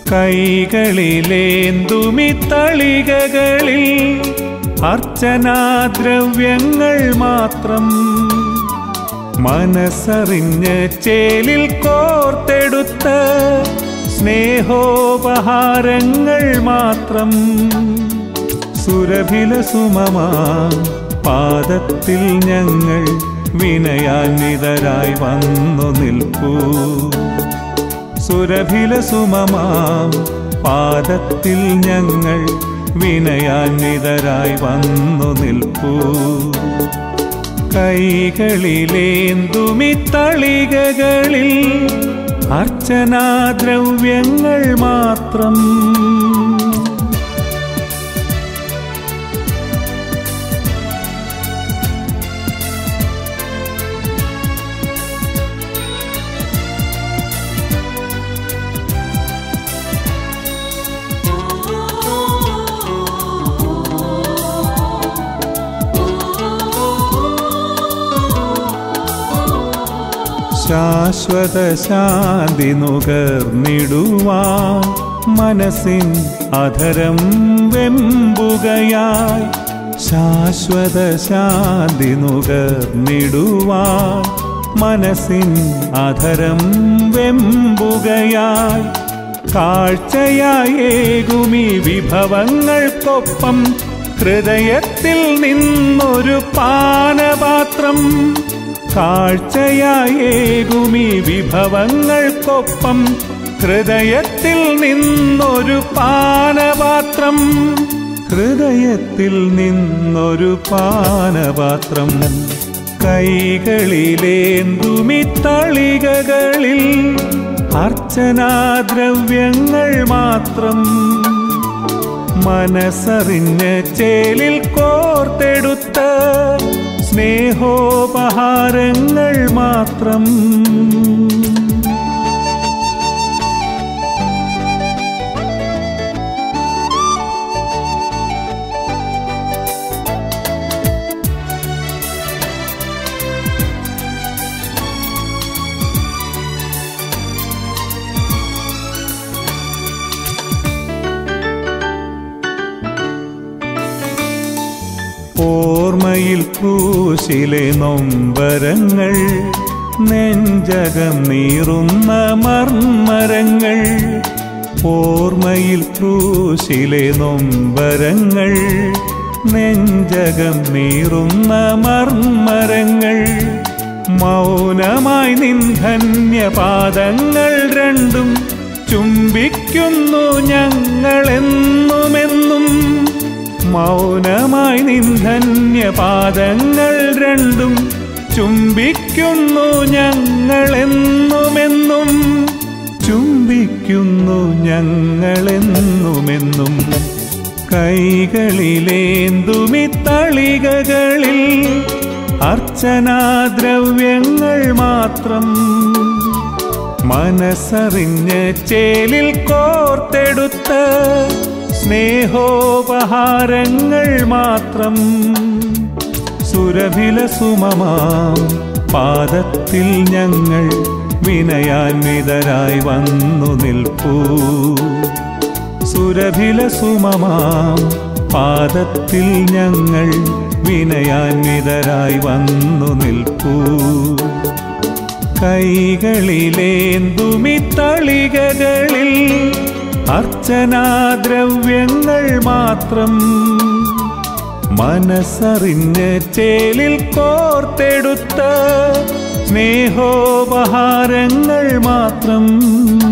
കൈകളിലേന്തുമി തളികകളിൽ അർച്ചനാദ്രവ്യങ്ങൾ മാത്രം മനസ്സറിഞ്ഞ് ചേലിൽ കോർത്തെടുത്ത സ്നേഹോപഹാരങ്ങൾ മാത്രം സുരഭില സുമമാ പാദത്തിൽ ഞങ്ങൾ വിനയാന്വിതരായി വന്നു നിൽപ്പൂ സുരഭില സുമമാം പാദത്തിൽ ഞങ്ങൾ വിനയാന്വിതരായി വന്നു നിൽപ്പൂ കൈകളിലേന്തുമി തളികകളിൽ അർച്ചനാദ്രവ്യങ്ങൾ മാത്രം ശാശ്വത ശാന്തി നുകർന്നിടുവാൻ മനസ്സിൻ അധരം വെമ്പുകയായി ശാശ്വത ശാന്തി നുകർന്നിടുവാൻ മനസ്സിൻ അധരം വെമ്പുകയായി കാഴ്ചയായേകുമി വിഭവങ്ങൾക്കൊപ്പം ഹൃദയത്തിൽ നിന്നൊരു പാനപാത്രം കാഴ്ചയായേകുമി വിഭവങ്ങൾക്കൊപ്പം ഹൃദയത്തിൽ നിന്നൊരു പാനപാത്രം ഹൃദയത്തിൽ നിന്നൊരു പാനപാത്രം കൈകളിലേന്തുമി തളികകളിൽ അർച്ചനാദ്രവ്യങ്ങൾ മാത്രം മനസ്സറിഞ്ഞ് ചേലിൽ കോർത്തെടുത്ത സ്നേഹോപഹാരങ്ങൾ മാത്രം ഓർമ്മയിൽ ക്രൂശിലെ നൊമ്പരങ്ങൾ നെഞ്ചകം നീറുന്ന മർമ്മരങ്ങൾ ഓർമ്മയിൽ ക്രൂശിലെ നൊമ്പരങ്ങൾ നെഞ്ചകം നീറുന്ന മർമ്മരങ്ങൾ മൗനമായി നിൻ ധന്യപാദങ്ങൾ രണ്ടും ചുംബിക്കുന്നു ഞങ്ങളെന്നുമെന്നും മൗനമായി നിൻ ധന്യപാദങ്ങൾ രണ്ടും ചുംബിക്കുന്നു ഞങ്ങളെന്നുമെന്നും ചുംബിക്കുന്നു ഞങ്ങളെന്നുമെന്നും കൈകളിലേന്തുമി തളികകളിൽ അർച്ചനാദ്രവ്യങ്ങൾ മാത്രം മനസ്സറിഞ്ഞ് ചേലിൽ കോർത്തെടുത്ത സ്നേഹോപഹാരങ്ങൾ മാത്രം സുരഭില സുമമാം പാദത്തിൽ ഞങ്ങൾ വിനയാന്വിതരായി വന്നു നിൽപ്പൂ സുരഭില സുമമാം പാദത്തിൽ ഞങ്ങൾ വിനയാന്വിതരായി വന്നു നിൽപ്പൂ കൈകളിലേന്തുമി തളികകളിൽ അർച്ചനാദ്രവ്യങ്ങൾ മാത്രം മനസ്സറിഞ്ഞ് ചേലിൽ കോർത്തെടുത്ത സ്നേഹോപഹാരങ്ങൾ മാത്രം